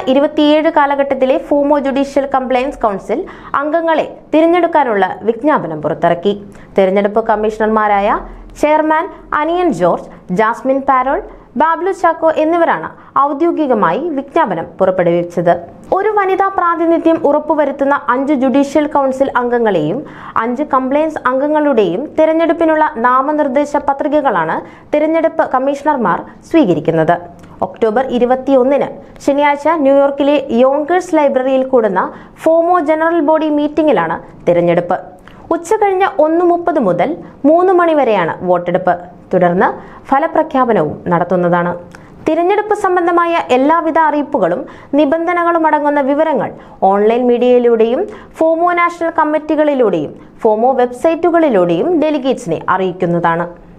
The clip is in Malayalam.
ഇരുപത്തിയേഴ് കാലഘട്ടത്തിലെ ഫോമോ ജുഡീഷ്യൽ കംപ്ലയൻസ് കൗൺസിൽ അംഗങ്ങളെ തിരഞ്ഞെടുക്കാനുള്ള വിജ്ഞാപനം പുറത്തിറക്കി തിരഞ്ഞെടുപ്പ് കമ്മീഷണർമാരായ ചെയർമാൻ അനിയൻ ജോർജ് ജാസ്മിൻ പാരോൾ ബാബ്ലു ചാക്കോ എന്നിവരാണ് ഔദ്യോഗികമായി വിജ്ഞാപനം പുറപ്പെടുവിച്ചത് ഒരു വനിതാ പ്രാതിനിധ്യം ഉറപ്പുവരുത്തുന്ന അഞ്ച് ജുഡീഷ്യൽ കൗൺസിൽ അംഗങ്ങളെയും അഞ്ച് കംപ്ലയൻസ് അംഗങ്ങളുടെയും തിരഞ്ഞെടുപ്പിനുള്ള നാമനിർദ്ദേശ പത്രികകളാണ് തിരഞ്ഞെടുപ്പ് കമ്മീഷണർമാർ സ്വീകരിക്കുന്നത് ഒക്ടോബർ ഇരുപത്തിയൊന്നിന് ശനിയാഴ്ച ന്യൂയോർക്കിലെ യോങ്കേഴ്സ് ലൈബ്രറിയിൽ കൂടുന്ന ഫോമോ ജനറൽ ബോഡി മീറ്റിംഗിലാണ് തിരഞ്ഞെടുപ്പ് ഉച്ചകഴിഞ്ഞ് ഒന്ന് മുപ്പത് മുതൽ മൂന്ന് മണിവരെയാണ് വോട്ടെടുപ്പ് തുടർന്ന് ഫലപ്രഖ്യാപനവും നടത്തുന്നതാണ് തിരഞ്ഞെടുപ്പ് സംബന്ധമായ എല്ലാവിധ അറിയിപ്പുകളും നിബന്ധനകളും അടങ്ങുന്ന വിവരങ്ങൾ ഓൺലൈൻ മീഡിയയിലൂടെയും ഫോമോ നാഷണൽ കമ്മിറ്റികളിലൂടെയും ഫോമോ വെബ്സൈറ്റുകളിലൂടെയും ഡെലിഗേറ്റ്സിനെ അറിയിക്കുന്നതാണ്